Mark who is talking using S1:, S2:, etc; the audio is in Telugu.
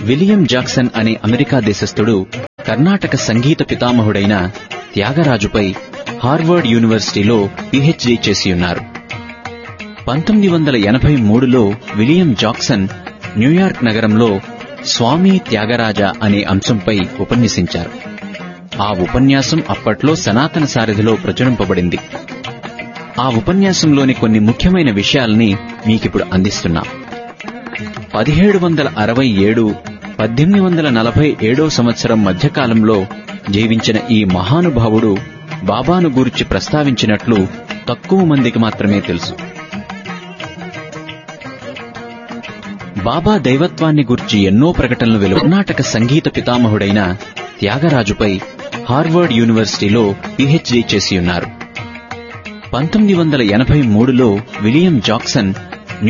S1: విలియం జాక్సన్ అనే అమెరికా దేశస్థుడు కర్ణాటక సంగీత పితామహుడైన త్యాగరాజుపై హార్వర్డ్ యూనివర్సిటీలో పిహెచ్డి చేసి ఉన్నారు పంతొమ్మిది వందల ఎనభై మూడులో విలియం జాక్సన్ న్యూయార్క్ నగరంలో స్వామి త్యాగరాజ అనే అంశంపై ఉపన్యసించారు ఆ ఉపన్యాసం అప్పట్లో సనాతన సారథిలో ప్రచురింపబడింది ఆ ఉపన్యాసంలోని కొన్ని ముఖ్యమైన విషయాల్ని మీకిప్పుడు అందిస్తున్నాం పదిహేడు వందల అరవై ఏడు పద్దెనిమిది వందల నలభై ఏడో సంవత్సరం మధ్యకాలంలో జీవించిన ఈ మహానుభావుడు బాబాను గూర్చి ప్రస్తావించినట్లు తక్కువ మందికి మాత్రమే తెలుసు బాబా దైవత్వాన్ని గురించి ఎన్నో ప్రకటనలు వెలువ కర్ణాటక సంగీత పితామహుడైన త్యాగరాజుపై హార్వర్డ్ యూనివర్సిటీలో పిహెచ్డి చేసి ఉన్నారు పంతొమ్మిది వందల ఎనభై మూడులో విలియం జాక్సన్